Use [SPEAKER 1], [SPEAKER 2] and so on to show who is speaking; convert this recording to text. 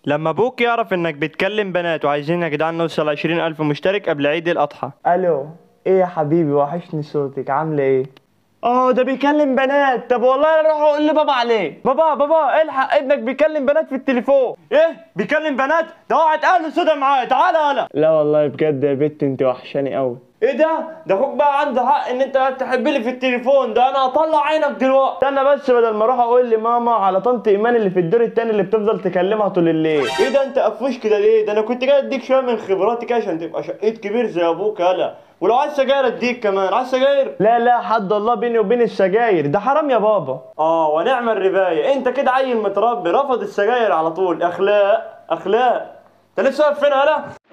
[SPEAKER 1] لما ابوك يعرف انك بتكلم بنات وعايزين يا جدعان نوصل عشرين الف مشترك قبل عيد الاضحى
[SPEAKER 2] الو ايه يا حبيبي وحشني صوتك عامله ايه اه ده بيكلم بنات طب والله انا اروح اقول لبابا عليه بابا بابا الحق ابنك بيكلم بنات في التليفون
[SPEAKER 1] ايه بيكلم بنات ده قاعد اهل سودا معايا تعالى هلا
[SPEAKER 2] لا والله بجد يا بت انت وحشاني قوي
[SPEAKER 1] ايه ده ده اخوك بقى عنده حق ان انت تحب لي في التليفون ده انا هطلع عينك دلوقتي
[SPEAKER 2] استنى بس بدل ما اروح اقول لماما على طنط ايمان اللي في الدور التاني اللي بتفضل تكلمها طول الليل
[SPEAKER 1] ايه ده انت قفوش كده ليه ده انا كنت جاي اديك شويه من خبراتي كده عشان تبقى شقيت كبير زي ابوك هلا ولو عايز سجاير اديك كمان عايز سجاير
[SPEAKER 2] لا لا حد الله بيني وبين السجاير ده حرام يا بابا
[SPEAKER 1] اه ونعم الرباية انت كده عيل متربي رفض السجاير على طول اخلاق اخلاق انت لسه واقف فين هلا